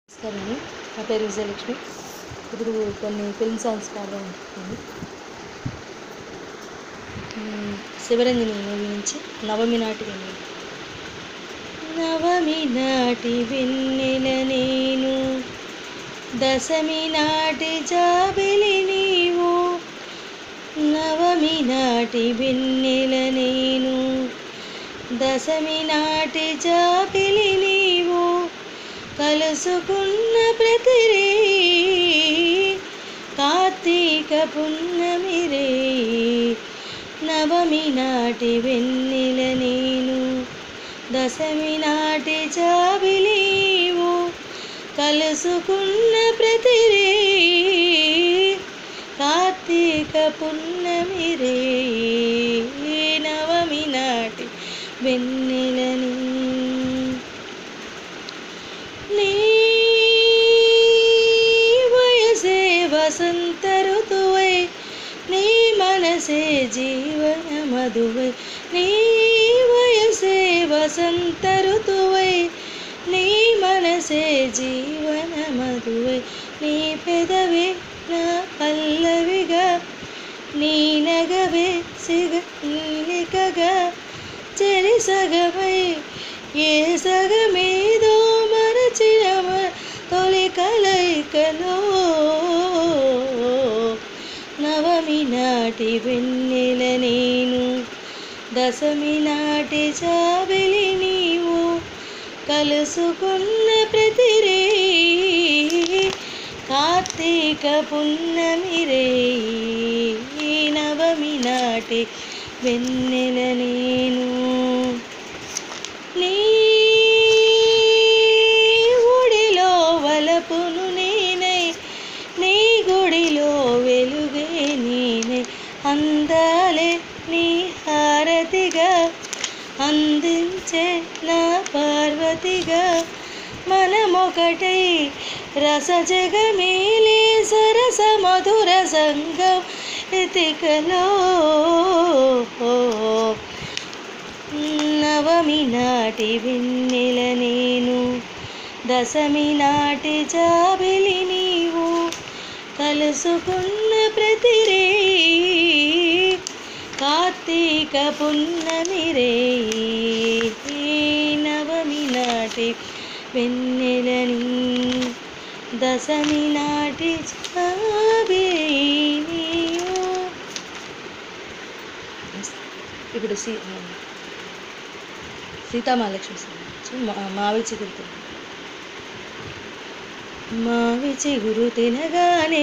నమస్కారం నా పేరు విజయలక్ష్మి ఇప్పుడు కొన్ని ఫిల్మ్ సాంగ్స్ పాడదాం అనుకుంటున్నాను మ్మ్, శివరంజని మూవీ నుంచి నవమి నాటి వెన్నెల నవమి నాటి వెన్నెల నేను దశమి నాటి జాబిలి నీవు నవమి నాటి వెన్నెల నేను దశమి నాటి జాబిలి నీవు కలుసుకున్న ప్రతిరే కార్తీక పున్నమి రే నవమి నాటి వెన్నెల నేను దశమి నాటి జాబిలీవు కలుసుకున్న ప్రతిరే కార్తీక పున్నమి రే నవమి నాటి వెన్నెలని నీ వయసే వసంత ఋతువై నీ మనసే జీవన మధువై నీ వయసే వసంత ఋతువై నీ మనసే జీవన మధువై నీ పెదవే నా పల్లవిగా నీ నగవే సిగ నీలికగా చెరి సగమై ఏ సగమేదో మరచిన మ- తొలి కలయికలో నవమి నాటి వెన్నెల నేను దశమి నాటి జాబిలి నీవు కలుసుకున్న ప్రతిరే కార్తీక పున్నమి రే నవమి నాటి వెన్నెల నేను నీ గుడిలో వలపును నేనై నీ గుడిలో వెలుగే నేనే అందాలే నీ హారతిగా అందించే నా పార్వతిగా మనమొకటై రస జగమేలే సరస మధుర సంగం ఎతికలో నవమి నాటి వెన్నెల నేను దశమి నాటి జాబిలి నీవు కలుసుకున్న ప్రతిరే కార్తీక పున్నమి రే నవమి నాటి వెన్నెలని దశమి నాటి జాబిలి నీవు ఇప్పుడు సీ సీతామహాలక్ష్మి సినిమా నుంచి మా- మావి చిగురు మావి చిగురు తినగానే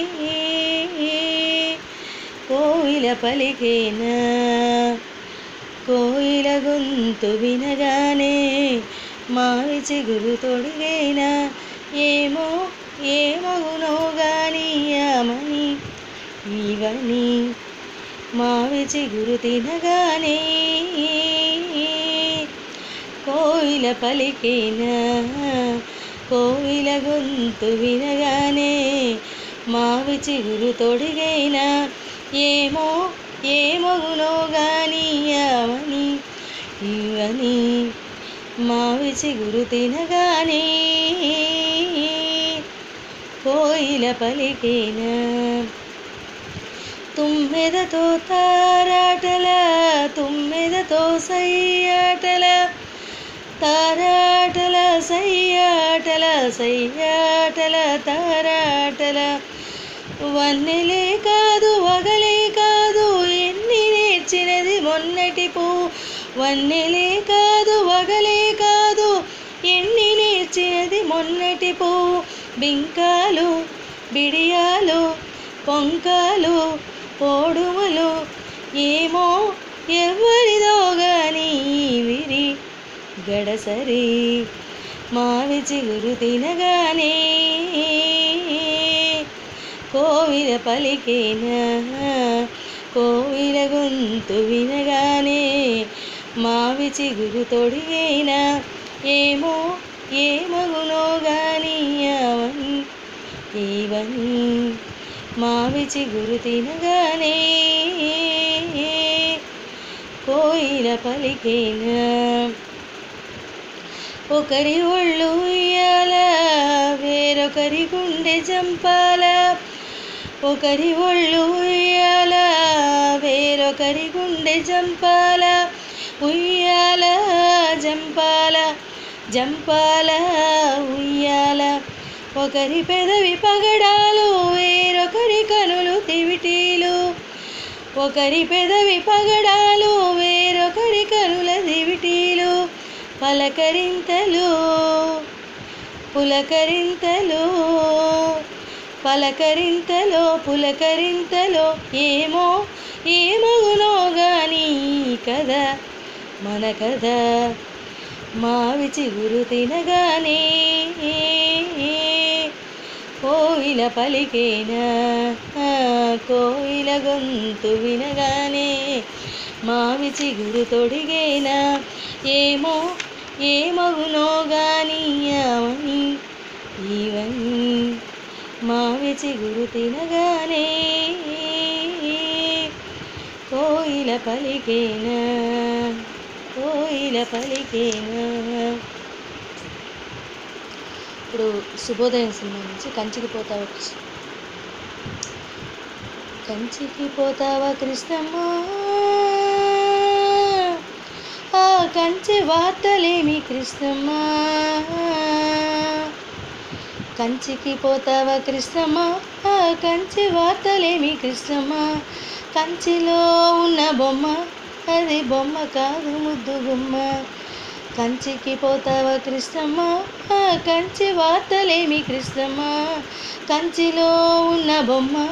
కోయిల పలికేనా కోయిల గొంతు వినగానే మావి చిగురు తొడిగేనా ఏమో ఏమగునో గాని ఆమని ఇవని మావి చిగురు తినగానే కోయిల పలికేనా కోయిల గొంతు వినగానే మావి చిగురు తొడిగైనా ఏమో ఏమగునో గాని అవని ఇవని మావి చిగురు తినగానే కోయిల పలికేనా తుమ్మెదతో తారాటల తుమ్మెదతో సయ్యాటల తారాటల సయ్యాటల సయ్యాటల తారాటల వన్నెలే కాదు వగలే కాదు ఎన్ని నేర్చినది మొన్నటి పూ వన్నెలే కాదు వగలే కాదు ఎన్ని నేర్చినది మొన్నటి పూ బింకాలు బిడియాలు పొంకాలు పోడుమలు ఏమో ఎవరిదో గాని విరి గడసరి మావి చిగురు తినగానే కోవిల పలికేనా కోవిల గొంతు వినగానే మావి చిగురు తొడిగేనా ఏమో ఏమగునో గాని అవని ఏవని మావి చిగురు తినగానే కోయిల పలికేనా ఒకరి ఒళ్ళు ఉయ్యాల వేరొకరి గుండె జంపాల ఒకరి ఒళ్ళు ఉయ్యాల వేరొకరి గుండె జంపాల ఉయ్యాల జంపాల జంపాల ఉయ్యాల ఒకరి పెదవి పగడాలు వేరొకరి కనులు తివిటీలు ఒకరి పెదవి పగడాలు వేరొకరి కనుల దివిటీలు పలకరింతలు పులకరింతలు పలకరింతలో పులకరింతలో ఏమో ఏమగునో గాని కథ మన కథ మావి చిగురు తినగానే కోయిల పలికేనా కోయిల గొంతు వినగానే మావి చిగురు తొడిగేనా ఏమో ఏమగునో గాని అవని ఈవని మావి చిగురు తినగానే కోయిల పలికేనా కోయిల పలికేనా ఇప్పుడు శుభోదయం సినిమా నుంచి కంచికి పోతావా కృష్ణ కంచికి పోతావా కృష్ణమ్మ ఆ కంచి వార్తలేమి కృష్ణమ్మ కంచికి పోతావా కృష్ణమ్మ ఆ కంచి వార్తలేమి కృష్ణమ్మ కంచిలో ఉన్న బొమ్మ అది బొమ్మ కాదు ముద్దు బొమ్మ కంచికి పోతావా కృష్ణమ్మ ఆ కంచి వార్తలేమి కృష్ణమ్మ కంచిలో ఉన్న బొమ్మ